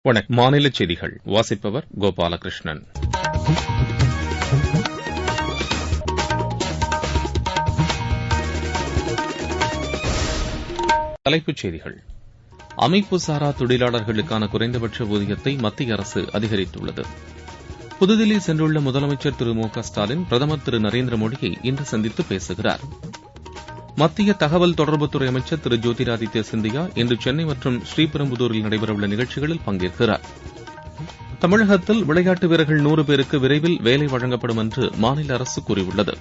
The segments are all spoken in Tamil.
வணக்கம் மாநிலச் செய்திகள் வாசிப்பவர் கோபாலகிருஷ்ணன் தலைப்புச் செய்திகள் அமைப்பு சாரா தொழிலாளர்களுக்கான குறைந்தபட்ச ஊதியத்தை மத்திய அரசு அதிகரித்துள்ளது புதுதில்லி சென்றுள்ள முதலமைச்சர் திரு மு க ஸ்டாலின் பிரதமர் திரு நரேந்திர மோடியை இன்று சந்தித்து பேசுகிறார் மத்திய தகவல் தொடர்புத்துறை அமைச்சர் திரு ஜோதிராதித்ய சிந்தியா இன்று சென்னை மற்றும் ஸ்ரீபெரும்புதூரில் நடைபெறவுள்ள நிகழ்ச்சிகளில் பங்கேற்கிறார் தமிழகத்தில் விளையாட்டு வீரர்கள் நூறு பேருக்கு விரைவில் வேலை வழங்கப்படும் என்று மாநில அரசு கூறியுள்ளது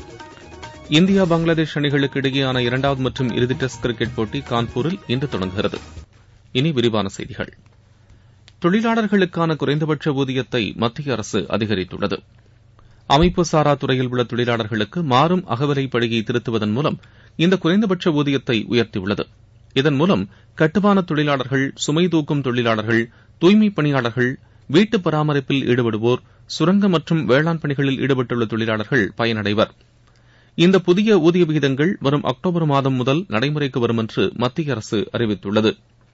இந்தியா பங்களாதேஷ் அணிகளுக்கு இடையேயான இரண்டாவது மற்றும் இறுதி டெஸ்ட் கிரிக்கெட் போட்டி கான்பூரில் இன்று தொடங்குகிறது இனி விரிவான செய்திகள் தொழிலாளர்களுக்கான குறைந்தபட்ச ஊதியத்தை மத்திய அரசு அதிகரித்துள்ளது அமைப்பு சாரா துறையில் உள்ள தொழிலாளர்களுக்கு மாறும் அகவிலை படியை திருத்துவதன் மூலம் இந்த குறைந்தபட்ச ஊதியத்தை உயர்த்தியுள்ளது இதன் மூலம் கட்டுமான தொழிலாளர்கள் சுமை தூக்கும் தொழிலாளர்கள் தூய்மைப் பணியாளர்கள் வீட்டு பராமரிப்பில் ஈடுபடுவோர் சுரங்க மற்றும் வேளாண் பணிகளில் ஈடுபட்டுள்ள தொழிலாளர்கள் பயனடைவர் இந்த புதிய ஊதிய விகிதங்கள் வரும் அக்டோபர் மாதம் முதல் நடைமுறைக்கு வரும் என்று மத்திய அரசு அறிவித்துள்ளது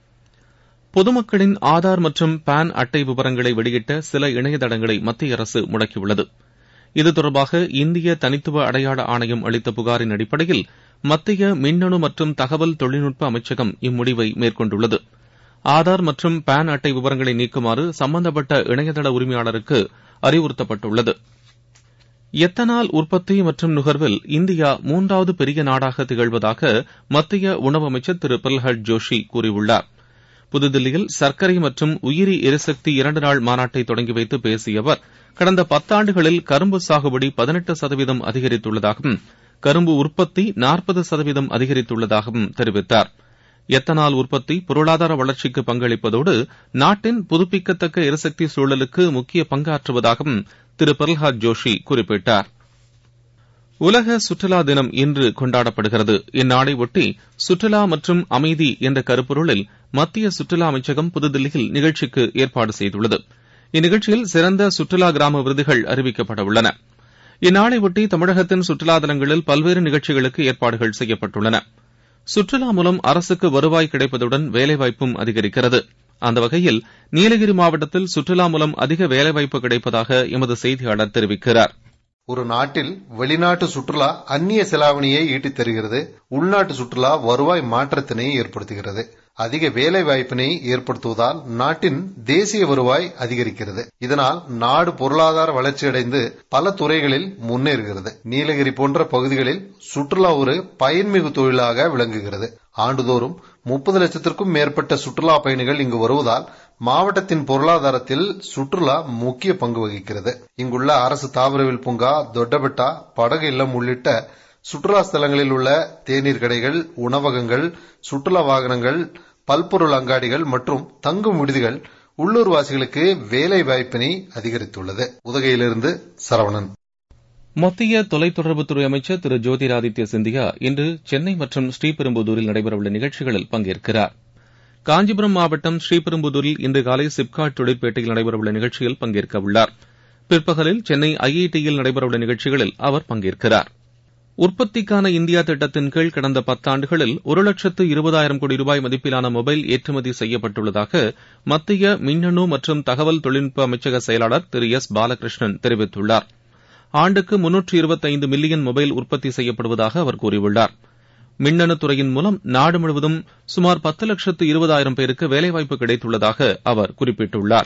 பொதுமக்களின் ஆதார் மற்றும் பான் அட்டை விவரங்களை வெளியிட்ட சில இணையதளங்களை மத்திய அரசு முடக்கியுள்ளது இது தொடர்பாக இந்திய தனித்துவ அடையாள ஆணையம் அளித்த புகாரின் அடிப்படையில் மத்திய மின்னணு மற்றும் தகவல் தொழில்நுட்ப அமைச்சகம் இம்முடிவை மேற்கொண்டுள்ளது ஆதார் மற்றும் பான் அட்டை விவரங்களை நீக்குமாறு சம்பந்தப்பட்ட இணையதள உரிமையாளருக்கு அறிவுறுத்தப்பட்டுள்ளது எத்தனால் உற்பத்தி மற்றும் நுகர்வில் இந்தியா மூன்றாவது பெரிய நாடாக திகழ்வதாக மத்திய உணவு அமைச்சர் திரு பிரல்ஹாத் ஜோஷி கூறியுள்ளார் புதுதில்லியில் சர்க்கரை மற்றும் உயிரி எரிசக்தி இரண்டு நாள் மாநாட்டை தொடங்கி வைத்து பேசிய அவர் கடந்த பத்தாண்டுகளில் கரும்பு சாகுபடி பதினெட்டு சதவீதம் அதிகரித்துள்ளதாகவும் கரும்பு உற்பத்தி நாற்பது சதவீதம் அதிகரித்துள்ளதாகவும் தெரிவித்தார் எத்தனால் உற்பத்தி பொருளாதார வளர்ச்சிக்கு பங்களிப்பதோடு நாட்டின் புதுப்பிக்கத்தக்க எரிசக்தி சூழலுக்கு முக்கிய பங்காற்றுவதாகவும் திரு பிரல்ஹாத் ஜோஷி குறிப்பிட்டார் உலக சுற்றுலா தினம் இன்று கொண்டாடப்படுகிறது இந்நாளை ஒட்டி சுற்றுலா மற்றும் அமைதி என்ற கருப்பொருளில் மத்திய சுற்றுலா அமைச்சகம் புதுதில்லியில் நிகழ்ச்சிக்கு ஏற்பாடு செய்துள்ளது இந்நிகழ்ச்சியில் சிறந்த சுற்றுலா கிராம விருதுகள் அறிவிக்கப்பட உள்ளன இந்நாளை ஒட்டி தமிழகத்தின் சுற்றுலா தலங்களில் பல்வேறு நிகழ்ச்சிகளுக்கு ஏற்பாடுகள் செய்யப்பட்டுள்ளன சுற்றுலா மூலம் அரசுக்கு வருவாய் கிடைப்பதுடன் வேலைவாய்ப்பும் அதிகரிக்கிறது அந்த வகையில் நீலகிரி மாவட்டத்தில் சுற்றுலா மூலம் அதிக வேலைவாய்ப்பு கிடைப்பதாக எமது செய்தியாளர் தெரிவிக்கிறார் ஒரு நாட்டில் வெளிநாட்டு சுற்றுலா அந்நிய செலாவணியை ஈட்டித் தருகிறது உள்நாட்டு சுற்றுலா வருவாய் மாற்றத்தினை ஏற்படுத்துகிறது அதிக வேலை வாய்ப்பினை ஏற்படுத்துவதால் நாட்டின் தேசிய வருவாய் அதிகரிக்கிறது இதனால் நாடு பொருளாதார வளர்ச்சியடைந்து பல துறைகளில் முன்னேறுகிறது நீலகிரி போன்ற பகுதிகளில் சுற்றுலா ஒரு பயன்மிகு தொழிலாக விளங்குகிறது ஆண்டுதோறும் முப்பது லட்சத்திற்கும் மேற்பட்ட சுற்றுலா பயணிகள் இங்கு வருவதால் மாவட்டத்தின் பொருளாதாரத்தில் சுற்றுலா முக்கிய பங்கு வகிக்கிறது இங்குள்ள அரசு தாவரவியல் பூங்கா தொட்டபெட்டா படகு இல்லம் உள்ளிட்ட சுற்றுலா ஸ்தலங்களில் உள்ள தேநீர் கடைகள் உணவகங்கள் சுற்றுலா வாகனங்கள் பல்பொருள் அங்காடிகள் மற்றும் தங்கும் விடுதிகள் உள்ளூர் வாசிகளுக்கு வேலை வாய்ப்பினை அதிகரித்துள்ளது உதகையிலிருந்து சரவணன் மத்திய தொலைத்தொடர்புத்துறை அமைச்சர் திரு ஜோதிராதித்ய சிந்தியா இன்று சென்னை மற்றும் ஸ்ரீபெரும்புதூரில் நடைபெறவுள்ள நிகழ்ச்சிகளில் பங்கேற்கிறார் காஞ்சிபுரம் மாவட்டம் ஸ்ரீபெரும்புதூரில் இன்று காலை சிப்காட் தொழிற்பேட்டையில் நடைபெறவுள்ள நிகழ்ச்சியில் பங்கேற்க உள்ளார் பிற்பகலில் சென்னை ஐஐடியில் நடைபெறவுள்ள நிகழ்ச்சிகளில் அவர் பங்கேற்கிறார் உற்பத்திக்கான இந்தியா திட்டத்தின் கீழ் கடந்த பத்தாண்டுகளில் ஒரு லட்சத்து இருபதாயிரம் கோடி ரூபாய் மதிப்பிலான மொபைல் ஏற்றுமதி செய்யப்பட்டுள்ளதாக மத்திய மின்னணு மற்றும் தகவல் தொழில்நுட்ப அமைச்சக செயலாளர் திரு எஸ் பாலகிருஷ்ணன் தெரிவித்துள்ளார் ஆண்டுக்கு முன்னூற்று இருபத்தைந்து மில்லியன் மொபைல் உற்பத்தி செய்யப்படுவதாக அவர் கூறியுள்ளார் மின்னணு துறையின் மூலம் நாடு முழுவதும் சுமார் பத்து லட்சத்து இருபதாயிரம் பேருக்கு வேலைவாய்ப்பு கிடைத்துள்ளதாக அவர் குறிப்பிட்டுள்ளார்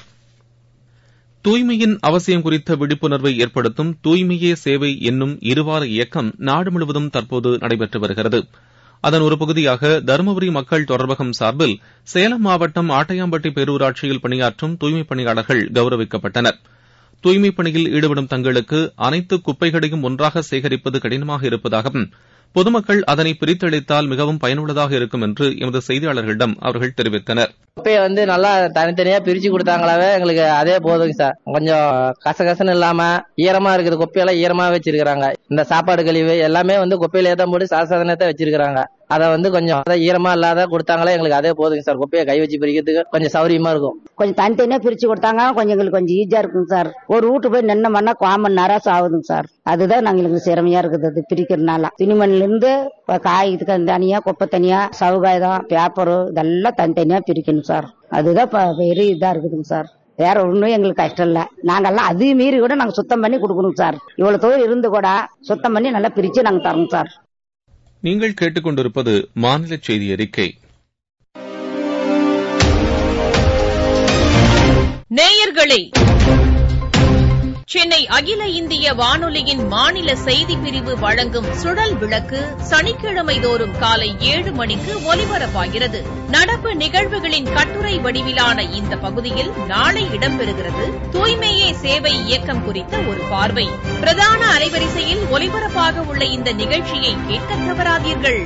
தூய்மையின் அவசியம் குறித்த விழிப்புணர்வை ஏற்படுத்தும் தூய்மையே சேவை என்னும் இருவார இயக்கம் நாடு முழுவதும் தற்போது நடைபெற்று வருகிறது அதன் ஒரு பகுதியாக தருமபுரி மக்கள் தொடர்பகம் சார்பில் சேலம் மாவட்டம் ஆட்டையாம்பட்டி பேரூராட்சியில் பணியாற்றும் தூய்மைப் பணியாளர்கள் கௌரவிக்கப்பட்டனர் தூய்மைப் பணியில் ஈடுபடும் தங்களுக்கு அனைத்து குப்பைகளையும் ஒன்றாக சேகரிப்பது கடினமாக இருப்பதாகவும் பொதுமக்கள் அதனை பிரித்தளித்தால் மிகவும் பயனுள்ளதாக இருக்கும் என்று எமது செய்தியாளர்களிடம் அவர்கள் தெரிவித்தனர் குப்பையை வந்து நல்லா தனித்தனியா பிரிச்சு கொடுத்தாங்களாவே எங்களுக்கு அதே போதுங்க சார் கொஞ்சம் கசகசன்னு இல்லாம ஈரமா இருக்குது குப்பையெல்லாம் ஈரமா வச்சிருக்காங்க இந்த சாப்பாடு கழிவு எல்லாமே வந்து குப்பையில ஏத்த போட்டு சாசனத்தை வச்சிருக்காங்க அதை வந்து கொஞ்சம் அதை ஈரமா இல்லாத கொடுத்தாங்களே எங்களுக்கு அதே போதுங்க சார் குப்பையை கை வச்சு பிரிக்கிறதுக்கு கொஞ்சம் சௌரியமா இருக்கும் கொஞ்சம் தனித்தனியா பிரிச்சு கொடுத்தாங்க கொஞ்சம் எங்களுக்கு கொஞ்சம் ஈஸியா இருக்குங்க சார் ஒரு வீட்டு போய் நின்னோம்னா காமன் நேரம் ஆகுதுங்க சார் அதுதான் நாங்க எங்களுக்கு சிரமையா இருக்குது அது பிரிக்கிறதுனால துணிமணில இருந்து இப்ப காய் இதுக்கு தனியா குப்பை தனியா சவுகாயுதம் பேப்பரு இதெல்லாம் தனித்தனியா பிரிக்கணும் சார் அதுதான் இப்ப பெரிய இதா இருக்குதுங்க சார் வேற ஒண்ணும் எங்களுக்கு கஷ்டம் இல்ல நாங்கெல்லாம் அதே மீறி கூட நாங்க சுத்தம் பண்ணி கொடுக்கணும் சார் இவ்வளவு தொழில் இருந்து கூட சுத்தம் பண்ணி நல்லா பிரிச்சு நாங்க தரோம் சார் நீங்கள் கேட்டுக்கொண்டிருப்பது மாநில செய்தி அறிக்கை நேயர்களே சென்னை அகில இந்திய வானொலியின் மாநில செய்திப் பிரிவு வழங்கும் சுழல் விளக்கு சனிக்கிழமை தோறும் காலை ஏழு மணிக்கு ஒலிபரப்பாகிறது நடப்பு நிகழ்வுகளின் கட்டுரை வடிவிலான இந்த பகுதியில் நாளை இடம்பெறுகிறது தூய்மையே சேவை இயக்கம் குறித்த ஒரு பார்வை பிரதான அலைவரிசையில் ஒலிபரப்பாக உள்ள இந்த நிகழ்ச்சியை கேட்க தவறாதீர்கள்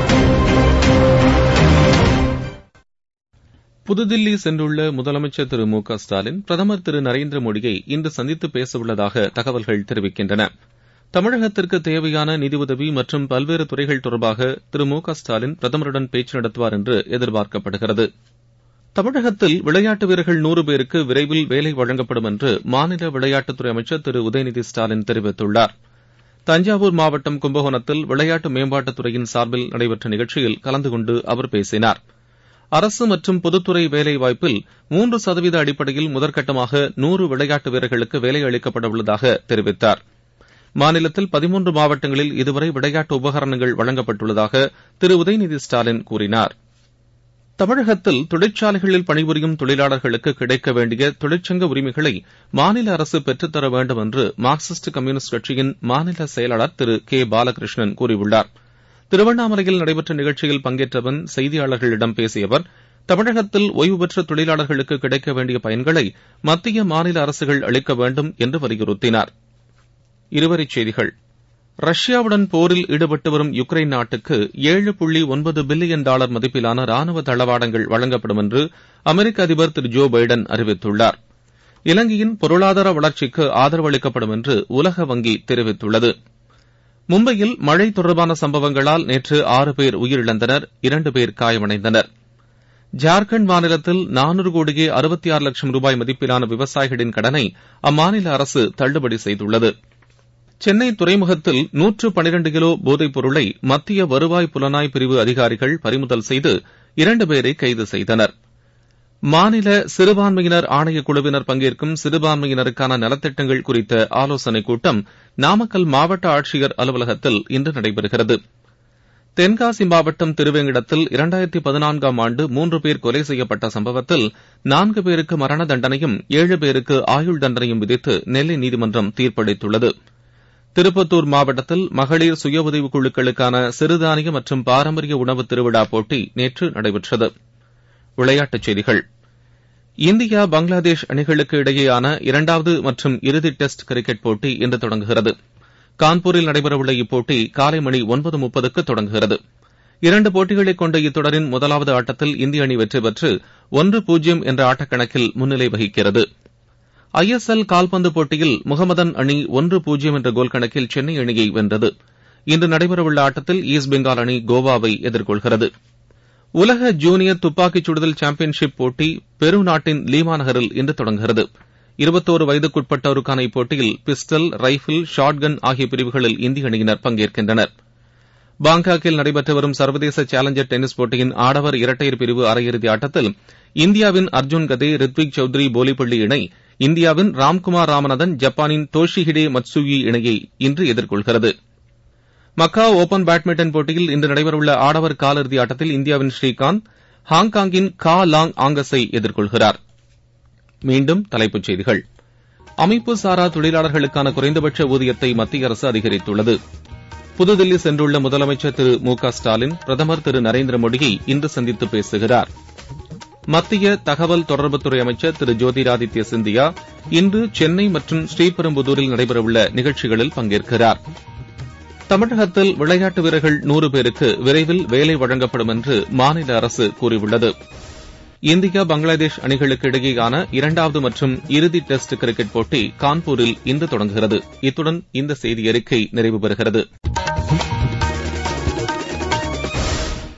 புதுதில்லி சென்றுள்ள முதலமைச்சர் திரு மு க ஸ்டாலின் பிரதமர் திரு நரேந்திர மோடியை இன்று சந்தித்து பேசவுள்ளதாக தகவல்கள் தெரிவிக்கின்றன தமிழகத்திற்கு தேவையான நிதியுதவி மற்றும் பல்வேறு துறைகள் தொடர்பாக திரு மு க ஸ்டாலின் பிரதமருடன் பேச்சு நடத்துவார் என்று எதிர்பார்க்கப்படுகிறது தமிழகத்தில் விளையாட்டு வீரர்கள் நூறு பேருக்கு விரைவில் வேலை வழங்கப்படும் என்று மாநில விளையாட்டுத்துறை அமைச்சர் திரு உதயநிதி ஸ்டாலின் தெரிவித்துள்ளார் தஞ்சாவூர் மாவட்டம் கும்பகோணத்தில் விளையாட்டு மேம்பாட்டுத்துறையின் சார்பில் நடைபெற்ற நிகழ்ச்சியில் கலந்து கொண்டு அவர் பேசினார் அரசு மற்றும் பொதுத்துறை வேலைவாய்ப்பில் மூன்று சதவீத அடிப்படையில் முதற்கட்டமாக நூறு விளையாட்டு வீரர்களுக்கு வேலை அளிக்கப்பட உள்ளதாக தெரிவித்தார் மாநிலத்தில் பதிமூன்று மாவட்டங்களில் இதுவரை விளையாட்டு உபகரணங்கள் வழங்கப்பட்டுள்ளதாக திரு உதயநிதி ஸ்டாலின் கூறினார் தமிழகத்தில் தொழிற்சாலைகளில் பணிபுரியும் தொழிலாளர்களுக்கு கிடைக்க வேண்டிய தொழிற்சங்க உரிமைகளை மாநில அரசு பெற்றுத்தர வேண்டும் என்று மார்க்சிஸ்ட் கம்யூனிஸ்ட் கட்சியின் மாநில செயலாளர் திரு கே பாலகிருஷ்ணன் கூறியுள்ளார் திருவண்ணாமலையில் நடைபெற்ற நிகழ்ச்சியில் பங்கேற்றபின் செய்தியாளர்களிடம் பேசிய அவர் தமிழகத்தில் ஓய்வு பெற்ற தொழிலாளர்களுக்கு கிடைக்க வேண்டிய பயன்களை மத்திய மாநில அரசுகள் அளிக்க வேண்டும் என்று வலியுறுத்தினார் இருவரிச் செய்திகள் ரஷ்யாவுடன் போரில் ஈடுபட்டு வரும் யுக்ரைன் நாட்டுக்கு ஏழு புள்ளி ஒன்பது பில்லியன் டாலர் மதிப்பிலான ராணுவ தளவாடங்கள் வழங்கப்படும் என்று அமெரிக்க அதிபர் திரு ஜோ பைடன் அறிவித்துள்ளார் இலங்கையின் பொருளாதார வளர்ச்சிக்கு ஆதரவு அளிக்கப்படும் என்று உலக வங்கி தெரிவித்துள்ளது மும்பையில் மழை தொடர்பான சம்பவங்களால் நேற்று ஆறு பேர் உயிரிழந்தனர் இரண்டு பேர் காயமடைந்தனர் ஜார்க்கண்ட் மாநிலத்தில் நானூறு கோடியே அறுபத்தி ஆறு லட்சம் ரூபாய் மதிப்பிலான விவசாயிகளின் கடனை அம்மாநில அரசு தள்ளுபடி செய்துள்ளது சென்னை துறைமுகத்தில் நூற்று பனிரண்டு கிலோ போதைப் பொருளை மத்திய வருவாய் புலனாய் பிரிவு அதிகாரிகள் பறிமுதல் செய்து இரண்டு பேரை கைது செய்தனர் மாநில சிறுபான்மையினர் ஆணையக் குழுவினர் பங்கேற்கும் சிறுபான்மையினருக்கான நலத்திட்டங்கள் குறித்த ஆலோசனைக் கூட்டம் நாமக்கல் மாவட்ட ஆட்சியர் அலுவலகத்தில் இன்று நடைபெறுகிறது தென்காசி மாவட்டம் திருவேங்கிடத்தில் இரண்டாயிரத்தி பதினான்காம் ஆண்டு மூன்று பேர் கொலை செய்யப்பட்ட சம்பவத்தில் நான்கு பேருக்கு மரண தண்டனையும் ஏழு பேருக்கு ஆயுள் தண்டனையும் விதித்து நெல்லை நீதிமன்றம் தீர்ப்பளித்துள்ளது திருப்பத்தூர் மாவட்டத்தில் மகளிர் சுய உதவிக் குழுக்களுக்கான சிறுதானிய மற்றும் பாரம்பரிய உணவு திருவிழா போட்டி நேற்று நடைபெற்றது விளையாட்டுச் செய்திகள் இந்தியா பங்களாதேஷ் அணிகளுக்கு இடையேயான இரண்டாவது மற்றும் இறுதி டெஸ்ட் கிரிக்கெட் போட்டி இன்று தொடங்குகிறது கான்பூரில் நடைபெறவுள்ள இப்போட்டி காலை மணி ஒன்பது முப்பதுக்கு தொடங்குகிறது இரண்டு போட்டிகளைக் கொண்ட இத்தொடரின் முதலாவது ஆட்டத்தில் இந்திய அணி வெற்றி பெற்று ஒன்று பூஜ்ஜியம் என்ற ஆட்டக்கணக்கில் முன்னிலை வகிக்கிறது ஐ எஸ் எல் கால்பந்து போட்டியில் முகமதன் அணி ஒன்று பூஜ்ஜியம் என்ற கோல் கணக்கில் சென்னை அணியை வென்றது இன்று நடைபெறவுள்ள ஆட்டத்தில் ஈஸ்ட் பெங்கால் அணி கோவாவை எதிர்கொள்கிறது உலக ஜூனியர் துப்பாக்கிச் சுடுதல் சாம்பியன்ஷிப் போட்டி பெரு நாட்டின் லீமா நகரில் இன்று தொடங்குகிறது இருபத்தோரு வயதுக்குட்பட்டோருக்கான இப்போட்டியில் பிஸ்டல் ரைபிள் ஷாட்கன் ஆகிய பிரிவுகளில் இந்திய அணியினர் பங்கேற்கின்றனர் பாங்காக்கில் நடைபெற்று வரும் சர்வதேச சேலஞ்சர் டென்னிஸ் போட்டியின் ஆடவர் இரட்டையர் பிரிவு அரையிறுதி ஆட்டத்தில் இந்தியாவின் அர்ஜுன் கதே ரித்விக் சௌத்ரி போலிப்பள்ளி இணை இந்தியாவின் ராம்குமார் ராமநாதன் ஜப்பானின் தோஷிஹிடே மட்சுயி இணையை இன்று எதிர்கொள்கிறது மக்காவ் ஓபன் பேட்மிண்டன் போட்டியில் இன்று நடைபெறவுள்ள ஆடவர் காலிறுதி ஆட்டத்தில் இந்தியாவின் ஸ்ரீகாந்த் ஹாங்காங்கின் கா லாங் ஆங்கஸை எதிர்கொள்கிறார் மீண்டும் தலைப்புச் செய்திகள் அமைப்பு சாரா தொழிலாளர்களுக்கான குறைந்தபட்ச ஊதியத்தை மத்திய அரசு அதிகரித்துள்ளது புதுதில்லி சென்றுள்ள முதலமைச்சர் திரு மு க ஸ்டாலின் பிரதமர் திரு நரேந்திர மோடியை இன்று சந்தித்து பேசுகிறார் மத்திய தகவல் தொடர்புத்துறை அமைச்சர் திரு ஜோதிராதித்ய சிந்தியா இன்று சென்னை மற்றும் ஸ்ரீபெரும்புதூரில் நடைபெறவுள்ள நிகழ்ச்சிகளில் பங்கேற்கிறார் தமிழகத்தில் விளையாட்டு வீரர்கள் நூறு பேருக்கு விரைவில் வேலை வழங்கப்படும் என்று மாநில அரசு கூறியுள்ளது இந்தியா பங்களாதேஷ் அணிகளுக்கு இடையேயான இரண்டாவது மற்றும் இறுதி டெஸ்ட் கிரிக்கெட் போட்டி கான்பூரில் இன்று தொடங்குகிறது இத்துடன் இந்த செய்தி அறிக்கை நிறைவு பெறுகிறது